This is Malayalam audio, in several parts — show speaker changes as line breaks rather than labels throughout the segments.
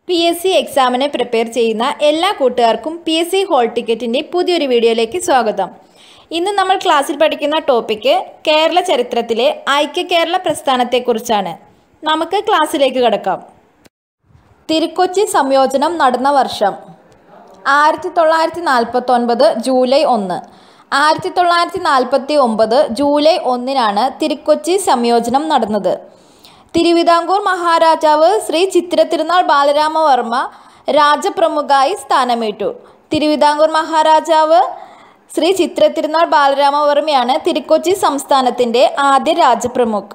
പി എസ് സി എക്സാമിന് പ്രിപ്പയർ ചെയ്യുന്ന എല്ലാ കൂട്ടുകാർക്കും പി എസ് സി ഹോൾ ടിക്കറ്റിൻ്റെ പുതിയൊരു വീഡിയോയിലേക്ക് സ്വാഗതം ഇന്ന് നമ്മൾ ക്ലാസ്സിൽ പഠിക്കുന്ന ടോപ്പിക്ക് കേരള ചരിത്രത്തിലെ ഐക്യ കേരള പ്രസ്ഥാനത്തെക്കുറിച്ചാണ് നമുക്ക് ക്ലാസ്സിലേക്ക് കിടക്കാം തിരുക്കൊച്ചി സംയോജനം നടന്ന വർഷം ആയിരത്തി തൊള്ളായിരത്തി നാൽപ്പത്തൊൻപത് ജൂലൈ ഒന്ന് ആയിരത്തി തൊള്ളായിരത്തി നാൽപ്പത്തി ഒമ്പത് ജൂലൈ ഒന്നിനാണ് തിരുക്കൊച്ചി സംയോജനം നടന്നത് തിരുവിതാംകൂർ മഹാരാജാവ് ശ്രീ ചിത്തിര തിരുനാൾ ബാലരാമവർമ്മ രാജപ്രമുഖായി സ്ഥാനമേറ്റു തിരുവിതാംകൂർ മഹാരാജാവ് ശ്രീ ചിത്ര തിരുനാൾ ബാലരാമവർമ്മയാണ് തിരുക്കൊച്ചി സംസ്ഥാനത്തിൻ്റെ ആദ്യ രാജപ്രമുഖ്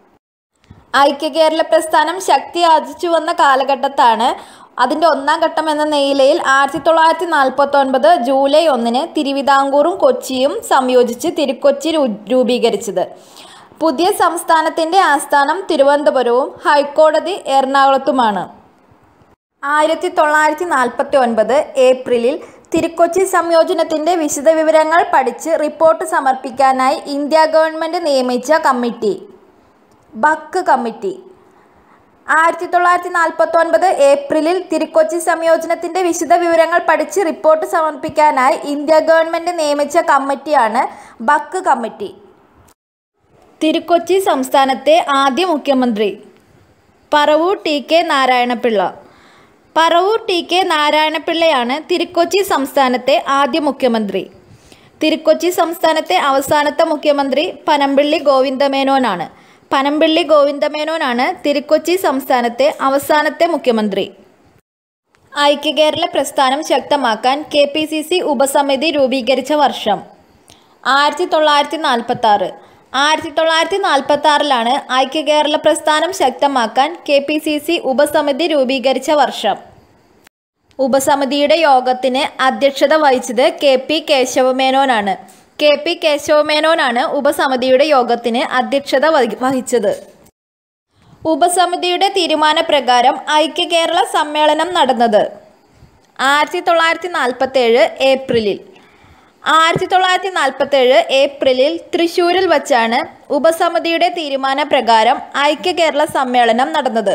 ഐക്യ കേരള പ്രസ്ഥാനം ശക്തി ആർജിച്ചു വന്ന കാലഘട്ടത്താണ് അതിൻ്റെ ഒന്നാം ഘട്ടം എന്ന നിലയിൽ ആയിരത്തി തൊള്ളായിരത്തി നാൽപ്പത്തി ഒൻപത് ജൂലൈ ഒന്നിന് തിരുവിതാംകൂറും കൊച്ചിയും സംയോജിച്ച് തിരുക്കൊച്ചി രൂ- രൂപീകരിച്ചത് പുതിയ സംസ്ഥാനത്തിൻ്റെ ആസ്ഥാനം തിരുവനന്തപുരവും ഹൈക്കോടതി എറണാകുളത്തുമാണ് ആയിരത്തി തൊള്ളായിരത്തി നാൽപ്പത്തി ഒൻപത് ഏപ്രിലിൽ തിരുക്കൊച്ചി സംയോജനത്തിൻ്റെ വിശദവിവരങ്ങൾ പഠിച്ച് റിപ്പോർട്ട് സമർപ്പിക്കാനായി ഇന്ത്യ ഗവൺമെൻറ് നിയമിച്ച കമ്മിറ്റി ബക്ക് കമ്മിറ്റി ആയിരത്തി തൊള്ളായിരത്തി നാൽപ്പത്തി ഒൻപത് ഏപ്രിലിൽ തിരുക്കൊച്ചി സംയോജനത്തിൻ്റെ വിശദവിവരങ്ങൾ പഠിച്ച് റിപ്പോർട്ട് സമർപ്പിക്കാനായി ഇന്ത്യ ഗവൺമെൻറ് നിയമിച്ച കമ്മിറ്റിയാണ് ബക്ക് കമ്മിറ്റി തിരുക്കൊച്ചി സംസ്ഥാനത്തെ ആദ്യ മുഖ്യമന്ത്രി Paravur T K Narayana Pillai Paravur T K നാരായണപിള്ളയാണ് തിരുക്കൊച്ചി സംസ്ഥാനത്തെ ആദ്യ മുഖ്യമന്ത്രി തിരുക്കൊച്ചി സംസ്ഥാനത്തെ അവസാനത്തെ മുഖ്യമന്ത്രി പനമ്പിള്ളി ഗോവിന്ദമേനോനാണ് പനമ്പിള്ളി ഗോവിന്ദമേനോനാണ് തിരുക്കൊച്ചി സംസ്ഥാനത്തെ അവസാനത്തെ മുഖ്യമന്ത്രി ഐക്യകേരള പ്രസ്ഥാനം ശക്തമാക്കാൻ കെ പി സി സി ഉപസമിതി രൂപീകരിച്ച വർഷം ആയിരത്തി തൊള്ളായിരത്തി നാൽപ്പത്തി ആറ് ആയിരത്തി തൊള്ളായിരത്തി നാൽപ്പത്തി ആറിലാണ് ഐക്യകേരള പ്രസ്ഥാനം ശക്തമാക്കാൻ കെ പി സി സി ഉപസമിതി രൂപീകരിച്ച വർഷം ഉപസമിതിയുടെ യോഗത്തിന് അധ്യക്ഷത വഹിച്ചത് കെ പി കേശവമേനോനാണ് കെ പി കേശവമേനോനാണ് ഉപസമിതിയുടെ യോഗത്തിന് അധ്യക്ഷത വഹി- വഹിച്ചത് ഉപസമിതിയുടെ തീരുമാനപ്രകാരം ഐക്യ കേരള സമ്മേളനം നടന്നത് ആയിരത്തി തൊള്ളായിരത്തി നാൽപ്പത്തേഴ് ഏപ്രിലിൽ ആയിരത്തി തൊള്ളായിരത്തി നാൽപ്പത്തേഴ് ഏപ്രിലിൽ തൃശ്ശൂരിൽ വച്ചാണ് ഉപസമിതിയുടെ തീരുമാനപ്രകാരം ഐക്യ കേരള സമ്മേളനം നടന്നത്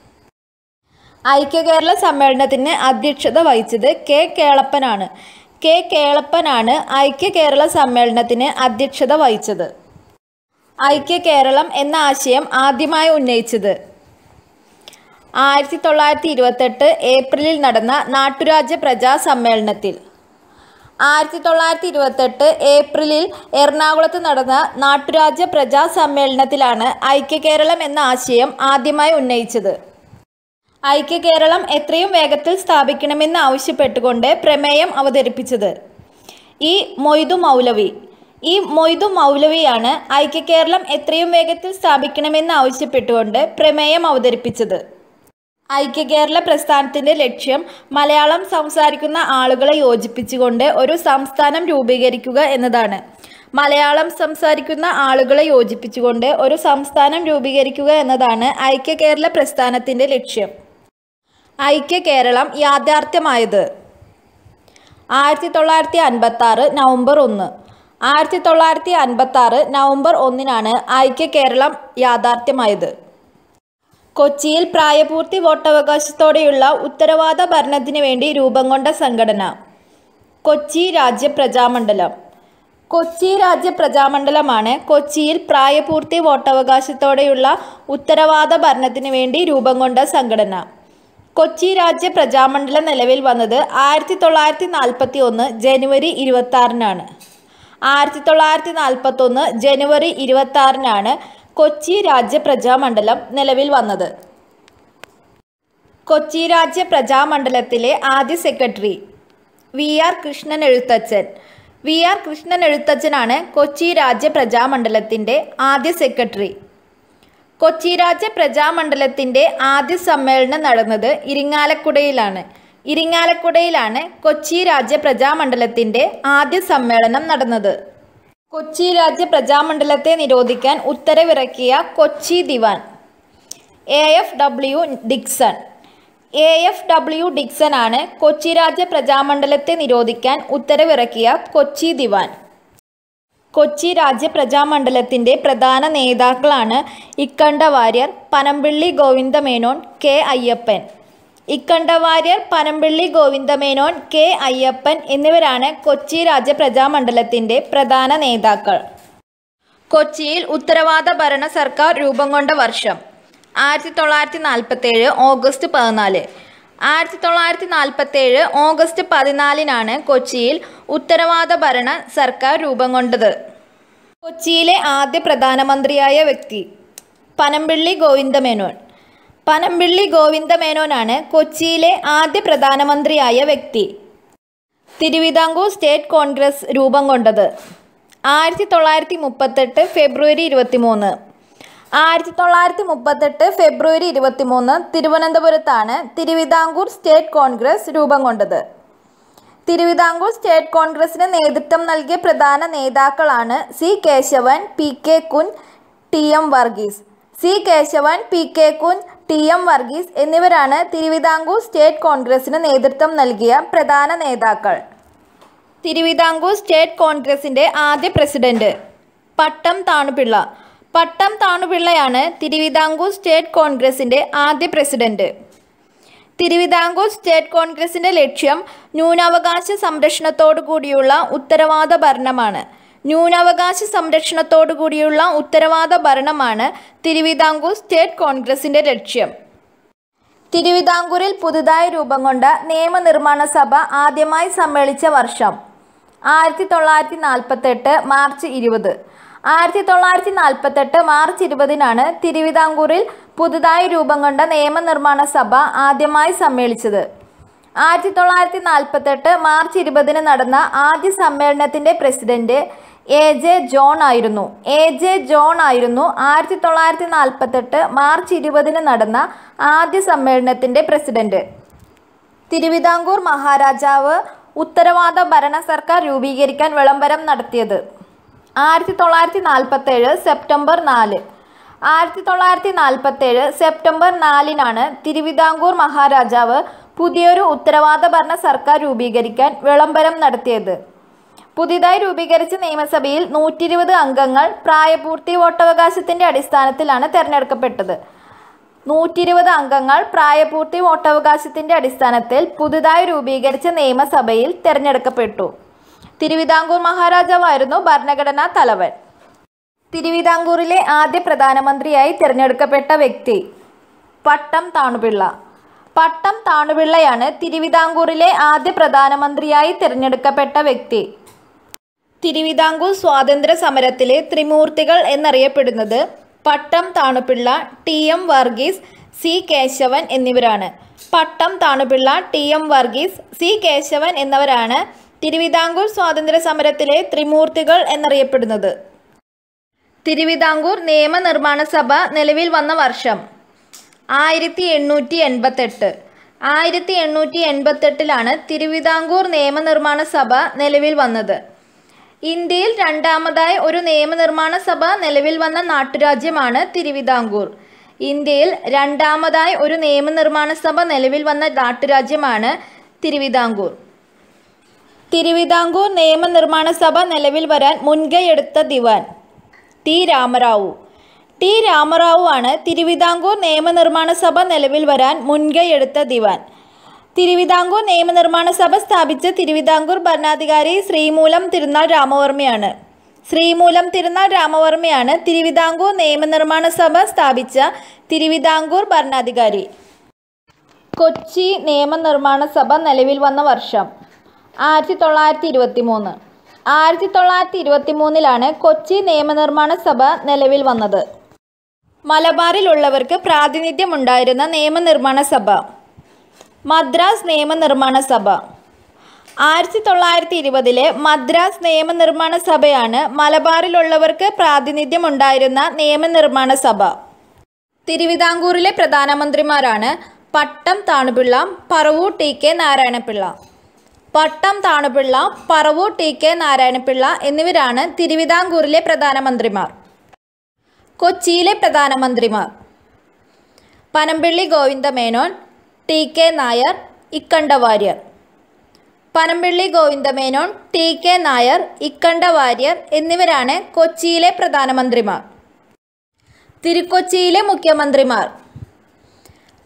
ഐക്യ കേരള സമ്മേളനത്തിന് അധ്യക്ഷത വഹിച്ചത് കെ കേളപ്പനാണ് കെ കേളപ്പനാണ് ഐക്യ കേരള സമ്മേളനത്തിന് അധ്യക്ഷത വഹിച്ചത് ഐക്യ കേരളം എന്ന ആശയം ആദ്യമായി ഉന്നയിച്ചത് ആയിരത്തി തൊള്ളായിരത്തി ഇരുപത്തെട്ട് ഏപ്രിലിൽ നടന്ന നാട്ടുരാജ്യ പ്രജാ സമ്മേളനത്തിൽ ആയിരത്തി തൊള്ളായിരത്തി ഇരുപത്തെട്ട് ഏപ്രിലിൽ എറണാകുളത്ത് നടന്ന നാട്ടുരാജ്യ പ്രജാ സമ്മേളനത്തിലാണ് ഐക്യ കേരളം എന്ന ആശയം ആദ്യമായി ഉന്നയിച്ചത് ഐക്യ കേരളം എത്രയും വേഗത്തിൽ സ്ഥാപിക്കണമെന്ന് ആവശ്യപ്പെട്ടുകൊണ്ട് പ്രമേയം അവതരിപ്പിച്ചത് ഈ മൊയ്തു മൗലവി ഈ മൊയ്തു മൗലവിയാണ് ഐക്യ കേരളം എത്രയും വേഗത്തിൽ സ്ഥാപിക്കണമെന്ന് ആവശ്യപ്പെട്ടുകൊണ്ട് പ്രമേയം അവതരിപ്പിച്ചത് ഐക്യ കേരള പ്രസ്ഥാനത്തിൻ്റെ ലക്ഷ്യം മലയാളം സംസാരിക്കുന്ന ആളുകളെ യോജിപ്പിച്ചുകൊണ്ട് ഒരു സംസ്ഥാനം രൂപീകരിക്കുക എന്നതാണ് മലയാളം സംസാരിക്കുന്ന ആളുകളെ യോജിപ്പിച്ചുകൊണ്ട് ഒരു സംസ്ഥാനം രൂപീകരിക്കുക എന്നതാണ് ഐക്യ കേരള പ്രസ്ഥാനത്തിൻ്റെ ലക്ഷ്യം ഐക്യ കേരളം യാഥാർത്ഥ്യമായത് ആയിരത്തി തൊള്ളായിരത്തി അൻപത്തി ആറ് നവംബർ ഒന്ന് ആയിരത്തി തൊള്ളായിരത്തി അൻപത്തി ആറ് നവംബർ ഒന്നിനാണ് ഐക്യ കേരളം യാഥാർത്ഥ്യമായത് കൊച്ചിയിൽ പ്രായപൂർത്തി വോട്ടവകാശത്തോടെയുള്ള ഉത്തരവാദ ഭരണത്തിനു വേണ്ടി രൂപം കൊണ്ട സംഘടന കൊച്ചി രാജ്യ പ്രജാമണ്ഡലം കൊച്ചി രാജ്യ പ്രജാമണ്ഡലമാണ് കൊച്ചിയിൽ പ്രായപൂർത്തി വോട്ടവകാശത്തോടെയുള്ള ഉത്തരവാദ ഭരണത്തിനു വേണ്ടി രൂപം കൊണ്ട സംഘടന കൊച്ചി രാജ്യ പ്രജാമണ്ഡലം നിലവിൽ വന്നത് ആയിരത്തി തൊള്ളായിരത്തി നാൽപ്പത്തി ഒന്ന് ജനുവരി ഇരുപത്തി ആറിനാണ് ആയിരത്തി തൊള്ളായിരത്തി നാൽപ്പത്തി ഒന്ന് ജനുവരി ഇരുപത്തി ആറിനാണ് കൊച്ചി രാജ്യ പ്രജാമണ്ഡലം നിലവിൽ വന്നത് കൊച്ചി രാജ്യ പ്രജാമണ്ഡലത്തിലെ ആദ്യ secretary V R Krishnan Ezhuthachan V R Krishnan എഴുത്തച്ഛനാണ് കൊച്ചി രാജ്യ പ്രജാമണ്ഡലത്തിൻ്റെ ആദ്യ സെക്രട്ടറി കൊച്ചി രാജ്യ പ്രജാമണ്ഡലത്തിൻ്റെ ആദ്യ സമ്മേളനം നടന്നത് ഇരിങ്ങാലക്കുടയിലാണ് ഇരിങ്ങാലക്കുടയിലാണ് കൊച്ചി രാജ്യ പ്രജാമണ്ഡലത്തിൻ്റെ ആദ്യ സമ്മേളനം നടന്നത് കൊച്ചി രാജ്യ പ്രജാമണ്ഡലത്തെ നിരോധിക്കാൻ ഉത്തരവിറക്കിയ കൊച്ചി ദിവാൻ A F W Dixon A F W Dixon ആണ് കൊച്ചി രാജ്യ പ്രജാമണ്ഡലത്തെ നിരോധിക്കാൻ ഉത്തരവിറക്കിയ കൊച്ചി ദിവാൻ കൊച്ചി രാജ്യ പ്രജാമണ്ഡലത്തിൻ്റെ പ്രധാന നേതാക്കളാണ് ഇക്കണ്ട വാര്യർ പനമ്പിള്ളി ഗോവിന്ദമേനോൻ കെ അയ്യപ്പൻ ഇക്കണ്ടവാര്യർ പനമ്പിള്ളി ഗോവിന്ദമേനോൻ കെ അയ്യപ്പൻ എന്നിവരാണ് കൊച്ചി രാജപ്രജാമണ്ഡലത്തിൻ്റെ പ്രധാന നേതാക്കൾ കൊച്ചിയിൽ ഉത്തരവാദ ഭരണ സർക്കാർ രൂപം കൊണ്ട വർഷം ആയിരത്തി തൊള്ളായിരത്തി നാൽപ്പത്തേഴ് ഓഗസ്റ്റ് പതിനാല് ആയിരത്തി തൊള്ളായിരത്തി നാൽപ്പത്തേഴ് ഓഗസ്റ്റ് പതിനാലിനാണ് കൊച്ചിയിൽ ഉത്തരവാദ ഭരണ സർക്കാർ രൂപം കൊണ്ടത് കൊച്ചിയിലെ ആദ്യ പ്രധാനമന്ത്രിയായ വ്യക്തി പനമ്പിള്ളി ഗോവിന്ദമേനോൻ പനമ്പിള്ളി ഗോവിന്ദമേനോനാണ് കൊച്ചിയിലെ ആദ്യ പ്രധാനമന്ത്രിയായ വ്യക്തി തിരുവിതാംകൂർ സ്റ്റേറ്റ് കോൺഗ്രസ് രൂപം കൊണ്ടത് ആയിരത്തി തൊള്ളായിരത്തി മുപ്പത്തെട്ട് ഫെബ്രുവരി ഇരുപത്തിമൂന്ന് ആയിരത്തി തൊള്ളായിരത്തി മുപ്പത്തെട്ട് ഫെബ്രുവരി ഇരുപത്തിമൂന്ന് തിരുവനന്തപുരത്താണ് തിരുവിതാംകൂർ സ്റ്റേറ്റ് കോൺഗ്രസ് രൂപം കൊണ്ടത് തിരുവിതാംകൂർ സ്റ്റേറ്റ് കോൺഗ്രസിന് നേതൃത്വം നൽകിയ പ്രധാന നേതാക്കളാണ് സി കേശവൻ പി കെ കുൻ T M Varghese C Kesavan P K കുൻ ടി എം വർഗീസ് എന്നിവരാണ് തിരുവിതാംകൂർ സ്റ്റേറ്റ് കോൺഗ്രസിന് നേതൃത്വം നൽകിയ പ്രധാന നേതാക്കൾ തിരുവിതാംകൂർ സ്റ്റേറ്റ് കോൺഗ്രസിൻ്റെ ആദ്യ പ്രസിഡന്റ് പട്ടം താണുപിള്ള പട്ടം താണുപിള്ളയാണ് തിരുവിതാംകൂർ സ്റ്റേറ്റ് കോൺഗ്രസിൻ്റെ ആദ്യ പ്രസിഡന്റ് തിരുവിതാംകൂർ സ്റ്റേറ്റ് കോൺഗ്രസിന്റെ ലക്ഷ്യം ന്യൂനാവകാശ സംരക്ഷണത്തോടു കൂടിയുള്ള ഉത്തരവാദ ഭരണമാണ് ന്യൂനാവകാശ സംരക്ഷണത്തോടു കൂടിയുള്ള ഉത്തരവാദ ഭരണമാണ് തിരുവിതാംകൂർ സ്റ്റേറ്റ് കോൺഗ്രസിന്റെ ലക്ഷ്യം തിരുവിതാംകൂറിൽ പുതുതായി രൂപം കൊണ്ട നിയമനിർമ്മാണ സഭ ആദ്യമായി സമ്മേളിച്ച വർഷം ആയിരത്തി തൊള്ളായിരത്തി നാൽപ്പത്തെട്ട് മാർച്ച് ഇരുപത് ആയിരത്തി തൊള്ളായിരത്തി നാൽപ്പത്തെട്ട് മാർച്ച് ഇരുപതിനാണ് തിരുവിതാംകൂറിൽ പുതുതായി രൂപം കൊണ്ട നിയമനിർമ്മാണ സഭ ആദ്യമായി സമ്മേളിച്ചത് ആയിരത്തി തൊള്ളായിരത്തി നാൽപ്പത്തെട്ട് മാർച്ച് ഇരുപതിന് നടന്ന ആദ്യ സമ്മേളനത്തിന്റെ പ്രസിഡന്റ് എ ജെ ജോൺ ആയിരുന്നു എ ജെ ജോൺ ആയിരുന്നു ആയിരത്തി തൊള്ളായിരത്തി നാൽപ്പത്തെട്ട് മാർച്ച് ഇരുപതിന് നടന്ന ആദ്യ സമ്മേളനത്തിന്റെ പ്രസിഡന്റ് തിരുവിതാംകൂർ മഹാരാജാവ് ഉത്തരവാദ ഭരണ സർക്കാർ രൂപീകരിക്കാൻ വിളംബരം നടത്തിയത് ആയിരത്തി തൊള്ളായിരത്തി നാൽപ്പത്തേഴ് സെപ്റ്റംബർ നാല് ആയിരത്തി തൊള്ളായിരത്തി നാൽപ്പത്തേഴ് സെപ്റ്റംബർ നാലിനാണ് തിരുവിതാംകൂർ മഹാരാജാവ് പുതിയൊരു ഉത്തരവാദ ഭരണ സർക്കാർ രൂപീകരിക്കാൻ വിളംബരം നടത്തിയത് പുതിയതായി രൂപീകരിച്ച നിയമസഭയിൽ നൂറ്റി ഇരുപത് അംഗങ്ങൾ പ്രായപൂർത്തി വോട്ടവകാശത്തിന്റെ അടിസ്ഥാനത്തിലാണ് തെരഞ്ഞെടുക്കപ്പെട്ടത് നൂറ്റി ഇരുപത് അംഗങ്ങൾ പ്രായപൂർത്തി വോട്ടവകാശത്തിന്റെ അടിസ്ഥാനത്തിൽ പുതുതായി രൂപീകരിച്ച നിയമസഭയിൽ തെരഞ്ഞെടുക്കപ്പെട്ടു തിരുവിതാംകൂർ മഹാരാജാവായിരുന്നു ഭരണഘടനാ തലവൻ തിരുവിതാംകൂറിലെ ആദ്യ പ്രധാനമന്ത്രിയായി തിരഞ്ഞെടുക്കപ്പെട്ട വ്യക്തി പട്ടം താണുപിള്ള പട്ടം താണുപിള്ളയാണ് തിരുവിതാംകൂറിലെ ആദ്യ പ്രധാനമന്ത്രിയായി തിരഞ്ഞെടുക്കപ്പെട്ട വ്യക്തി തിരുവിതാംകൂർ സ്വാതന്ത്ര്യ സമരത്തിലെ ത്രിമൂർത്തികൾ എന്നറിയപ്പെടുന്നത് Pattom Thanu Pillai T M Varghese C Kesavan എന്നിവരാണ് Pattom Thanu Pillai T M Varghese C Kesavan എന്നിവരാണ് തിരുവിതാംകൂർ സ്വാതന്ത്ര്യ സമരത്തിലെ ത്രിമൂർത്തികൾ എന്നറിയപ്പെടുന്നത് തിരുവിതാംകൂർ നിയമനിർമ്മാണ സഭ നിലവിൽ വന്ന വർഷം ആയിരത്തി എണ്ണൂറ്റി എൺപത്തെട്ട് ആയിരത്തി എണ്ണൂറ്റി എൺപത്തെട്ടിലാണ് തിരുവിതാംകൂർ നിയമനിർമ്മാണ സഭ നിലവിൽ വന്നത് ഇന്ത്യയിൽ രണ്ടാമതായി ഒരു നിയമനിർമ്മാണ സഭ നിലവിൽ വന്ന നാട്ടുരാജ്യമാണ് തിരുവിതാംകൂർ ഇന്ത്യയിൽ രണ്ടാമതായി ഒരു നിയമനിർമ്മാണ സഭ നിലവിൽ വന്ന നാട്ടുരാജ്യമാണ് തിരുവിതാംകൂർ തിരുവിതാംകൂർ നിയമനിർമ്മാണ സഭ നിലവിൽ വരാൻ മുൻകൈയെടുത്ത ദിവാൻ ടി രാമറാവു ടി രാമറാവു ആണ് തിരുവിതാംകൂർ നിയമനിർമ്മാണ സഭ നിലവിൽ വരാൻ മുൻകൈയെടുത്ത ദിവാൻ തിരുവിതാംകൂർ നിയമനിർമ്മാണ സഭ സ്ഥാപിച്ച തിരുവിതാംകൂർ ഭരണാധികാരി ശ്രീമൂലം തിരുനാൾ രാമവർമ്മയാണ് ശ്രീമൂലം തിരുനാൾ രാമവർമ്മയാണ് തിരുവിതാംകൂർ നിയമനിർമ്മാണ സഭ സ്ഥാപിച്ച തിരുവിതാംകൂർ ഭരണാധികാരി കൊച്ചി നിയമനിർമ്മാണ സഭ നിലവിൽ വന്ന വർഷം ആയിരത്തി തൊള്ളായിരത്തി ഇരുപത്തി മൂന്ന് ആയിരത്തി തൊള്ളായിരത്തി ഇരുപത്തി മൂന്നിലാണ് കൊച്ചി നിയമനിർമ്മാണ സഭ നിലവിൽ വന്നത് മലബാറിലുള്ളവർക്ക് പ്രാതിനിധ്യമുണ്ടായിരുന്ന നിയമനിർമ്മാണ സഭ മദ്രാസ് നിയമനിർമ്മാണ സഭ ആയിരത്തി തൊള്ളായിരത്തി ഇരുപതിലെ മദ്രാസ് നിയമനിർമ്മാണ സഭയാണ് മലബാറിലുള്ളവർക്ക് പ്രാതിനിധ്യമുണ്ടായിരുന്ന നിയമനിർമ്മാണ സഭ തിരുവിതാംകൂറിലെ പ്രധാനമന്ത്രിമാരാണ് Pattom Thanu Pillai Paravur T K Narayana Pillai Pattom Thanu Pillai Paravur T K Narayana Pillai എന്നിവരാണ് തിരുവിതാംകൂറിലെ പ്രധാനമന്ത്രിമാർ കൊച്ചിയിലെ പ്രധാനമന്ത്രിമാർ Panampilly Govinda Menon T K Nair Ikkanda Warrier Panampilly Govinda Menon T K Nair Ikkanda Warrier എന്നിവരാണ് കൊച്ചിയിലെ പ്രധാനമന്ത്രിമാർ തിരുക്കൊച്ചിയിലെ മുഖ്യമന്ത്രിമാർ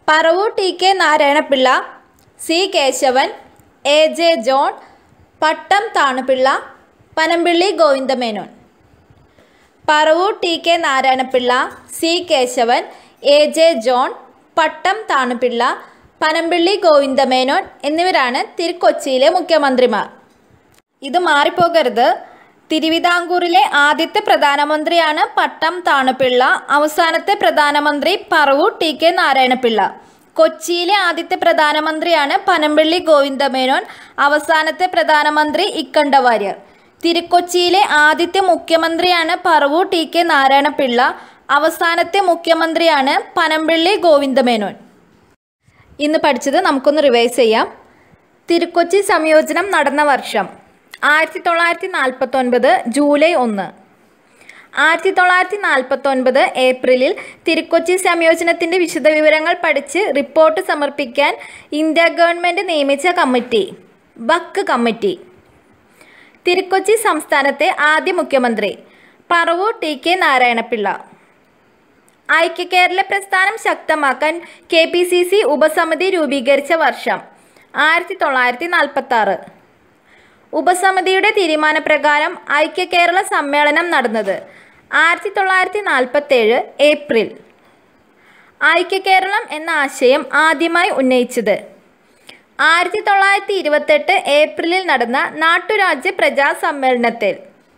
Paravur T K Narayana Pillai C Kesavan A J John Pattom Thanu Pillai Panampilly Govinda Menon Paravur T K Narayana Pillai C Kesavan A J John Pattom Thanu Pillai Panampilly Govinda Menon എന്നിവരാണ് തിരുക്കൊച്ചിയിലെ മുഖ്യമന്ത്രിമാർ ഇത് മാറിപ്പോകരുത് തിരുവിതാംകൂറിലെ ആദ്യത്തെ പ്രധാനമന്ത്രിയാണ് പട്ടം താണുപിള്ള അവസാനത്തെ പ്രധാനമന്ത്രി പറവൂർ ടി കെ നാരായണപിള്ള കൊച്ചിയിലെ ആദ്യത്തെ പ്രധാനമന്ത്രിയാണ് പനമ്പിള്ളി ഗോവിന്ദമേനോൻ അവസാനത്തെ പ്രധാനമന്ത്രി ഇക്കണ്ട വാര്യർ തിരുക്കൊച്ചിയിലെ ആദ്യത്തെ മുഖ്യമന്ത്രിയാണ് പറവൂർ ടി കെ നാരായണപിള്ള അവസാനത്തെ മുഖ്യമന്ത്രിയാണ് പനമ്പിള്ളി ഗോവിന്ദമേനോൻ ഇന്ന് പഠിച്ചത് നമുക്കൊന്ന് റിവൈസ് ചെയ്യാം തിരുക്കൊച്ചി സംയോജനം നടന്ന വർഷം ആയിരത്തി തൊള്ളായിരത്തി നാൽപ്പത്തൊൻപത് ജൂലൈ ഒന്ന് ആയിരത്തി തൊള്ളായിരത്തി നാൽപ്പത്തൊൻപത് ഏപ്രിലിൽ തിരുക്കൊച്ചി സംയോജനത്തിൻ്റെ വിശദവിവരങ്ങൾ പഠിച്ച് റിപ്പോർട്ട് സമർപ്പിക്കാൻ ഇന്ത്യ ഗവൺമെൻറ് നിയമിച്ച കമ്മിറ്റി ബക്ക് കമ്മിറ്റി തിരുക്കൊച്ചി സംസ്ഥാനത്തെ ആദ്യ മുഖ്യമന്ത്രി പറവൂർ ടി കെ നാരായണപിള്ള ഐക്യ കേരള പ്രസ്ഥാനം ശക്തമാക്കാൻ കെ പി സി സി ഉപസമിതി രൂപീകരിച്ച വർഷം ആയിരത്തി തൊള്ളായിരത്തി നാൽപ്പത്തി ആറ് ഉപസമിതിയുടെ തീരുമാനപ്രകാരം ഐക്യ കേരള സമ്മേളനം നടന്നത് ആയിരത്തി തൊള്ളായിരത്തി നാൽപ്പത്തേഴ് ഏപ്രിൽ ഐക്യ കേരളം എന്ന ആശയം ആദ്യമായി ഉന്നയിച്ചത് ആയിരത്തി തൊള്ളായിരത്തി ഇരുപത്തെട്ട് ഏപ്രിലിൽ നടന്ന നാട്ടുരാജ്യ പ്രജാ സമ്മേളനത്തിൽ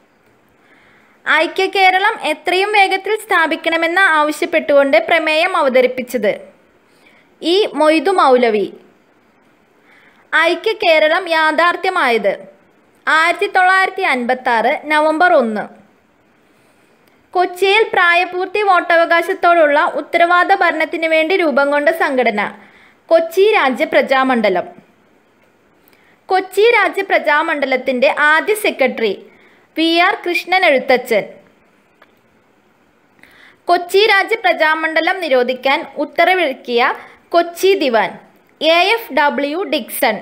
ഐക്യ കേരളം എത്രയും വേഗത്തിൽ സ്ഥാപിക്കണമെന്ന് ആവശ്യപ്പെട്ടുകൊണ്ട് പ്രമേയം അവതരിപ്പിച്ചത് ഈ മൊയ്തു മൗലവി ഐക്യ കേരളം യാഥാർത്ഥ്യമായത് ആയിരത്തി തൊള്ളായിരത്തി അൻപത്തി ആറ് നവംബർ ഒന്ന് കൊച്ചിയിൽ പ്രായപൂർത്തി വോട്ടവകാശത്തോടുള്ള ഉത്തരവാദ ഭരണത്തിന് വേണ്ടി രൂപം കൊണ്ട സംഘടന കൊച്ചി രാജ്യ പ്രജാമണ്ഡലം കൊച്ചി രാജ്യ പ്രജാമണ്ഡലത്തിൻ്റെ ആദ്യ secretary V R Krishnan Ezhuthachan Kochi രാജ്യ പ്രജാമണ്ഡലം നിരോധിക്കാൻ ഉത്തരവിറക്കിയ കൊച്ചി ദിവാൻ എ എഫ് ഡബ്ല്യു ഡിക്സൺ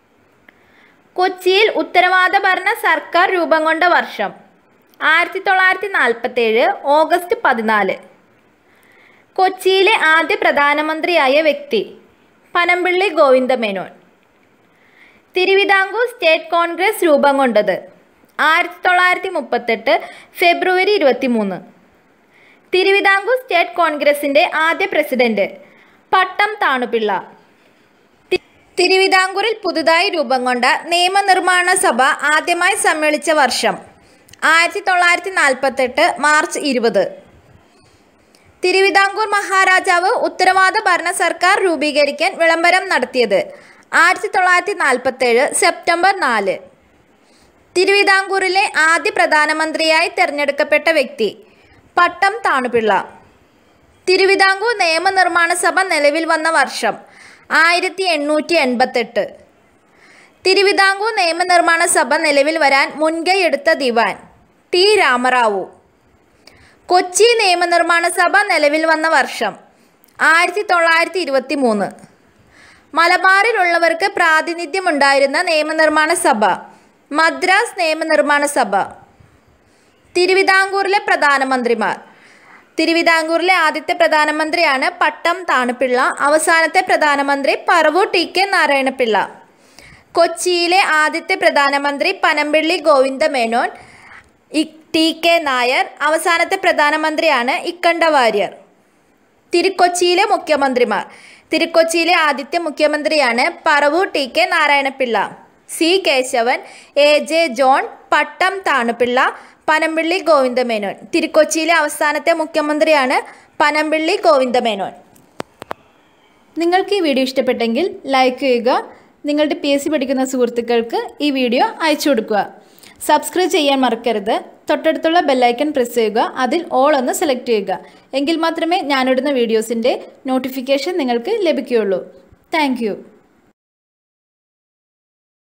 കൊച്ചിയിൽ ഉത്തരവാദ ഭരണ സർക്കാർ രൂപം കൊണ്ട വർഷം ആയിരത്തി തൊള്ളായിരത്തി നാൽപ്പത്തേഴ് ഓഗസ്റ്റ് പതിനാല് കൊച്ചിയിലെ ആദ്യ പ്രധാനമന്ത്രിയായ വ്യക്തി പനമ്പിള്ളി ഗോവിന്ദമേനോൻ തിരുവിതാംകൂർ സ്റ്റേറ്റ് കോൺഗ്രസ് രൂപം കൊണ്ടത് ആയിരത്തി തൊള്ളായിരത്തി മുപ്പത്തെട്ട് ഫെബ്രുവരി ഇരുപത്തി മൂന്ന് തിരുവിതാംകൂർ സ്റ്റേറ്റ് കോൺഗ്രസിൻ്റെ ആദ്യ പ്രസിഡന്റ് പട്ടം താണുപിള്ള തി- തിരുവിതാംകൂറിൽ പുതുതായി രൂപം കൊണ്ട നിയമനിർമ്മാണ സഭ ആദ്യമായി സമ്മേളിച്ച വർഷം ആയിരത്തി തൊള്ളായിരത്തി നാൽപ്പത്തെട്ട് മാർച്ച് ഇരുപത് തിരുവിതാംകൂർ മഹാരാജാവ് ഉത്തരവാദ ഭരണ സർക്കാർ രൂപീകരിക്കാൻ വിളംബരം നടത്തിയത് ആയിരത്തി തൊള്ളായിരത്തി നാൽപ്പത്തേഴ് സെപ്റ്റംബർ നാല് തിരുവിതാംകൂറിലെ ആദ്യ പ്രധാനമന്ത്രിയായി തിരഞ്ഞെടുക്കപ്പെട്ട വ്യക്തി പട്ടം താണുപിള്ള തിരുവിതാംകൂർ നിയമനിർമ്മാണ സഭ നിലവിൽ വന്ന വർഷം ആയിരത്തി എണ്ണൂറ്റി എൺപത്തെട്ട് തിരുവിതാംകൂർ നിയമനിർമ്മാണ സഭ നിലവിൽ വരാൻ മുൻകൈയെടുത്ത ദിവാൻ ടി രാമറാവു കൊച്ചി നിയമനിർമ്മാണ സഭ നിലവിൽ വന്ന വർഷം ആയിരത്തി തൊള്ളായിരത്തി ഇരുപത്തി മൂന്ന് മലബാറിലുള്ളവർക്ക് പ്രാതിനിധ്യമുണ്ടായിരുന്ന നിയമനിർമ്മാണ സഭ മദ്രാസ് നിയമനിർമ്മാണ സഭ തിരുവിതാംകൂറിലെ പ്രധാനമന്ത്രിമാർ തിരുവിതാംകൂറിലെ ആദ്യത്തെ പ്രധാനമന്ത്രിയാണ് പട്ടം താണുപിള്ള അവസാനത്തെ പ്രധാനമന്ത്രി പറവൂർ ടി കെ നാരായണപിള്ള കൊച്ചിയിലെ ആദ്യത്തെ പ്രധാനമന്ത്രി പനമ്പിള്ളി ഗോവിന്ദ മേനോൻ ഇ- ടി കെ നായർ അവസാനത്തെ പ്രധാനമന്ത്രിയാണ് ഇക്കണ്ട വാര്യർ തിരുക്കൊച്ചിയിലെ മുഖ്യമന്ത്രിമാർ തിരുക്കൊച്ചിയിലെ ആദ്യത്തെ മുഖ്യമന്ത്രിയാണ് Paravur T K Narayana Pillai C Kesavan A J John Pattom Thanu Pillai Panampilly Govinda Menon തിരുക്കൊച്ചിയിലെ അവസാനത്തെ മുഖ്യമന്ത്രിയാണ് പനമ്പിള്ളി ഗോവിന്ദമേനോൻ നിങ്ങൾക്ക് ഈ വീഡിയോ ഇഷ്ടപ്പെട്ടെങ്കിൽ ലൈക്ക് ചെയ്യുക നിങ്ങളുടെ പി എസ് സി പഠിക്കുന്ന സുഹൃത്തുക്കൾക്ക് ഈ വീഡിയോ അയച്ചു കൊടുക്കുക സബ്സ്ക്രൈബ് ചെയ്യാൻ മറക്കരുത് തൊട്ടടുത്തുള്ള ബെല്ലൈക്കൺ പ്രസ് ചെയ്യുക അതിൽ ഓൾ ഒന്ന് സെലക്ട് ചെയ്യുക എങ്കിൽ മാത്രമേ ഞാനിടുന്ന വീഡിയോസിൻ്റെ നോട്ടിഫിക്കേഷൻ നിങ്ങൾക്ക് ലഭിക്കുകയുള്ളൂ താങ്ക്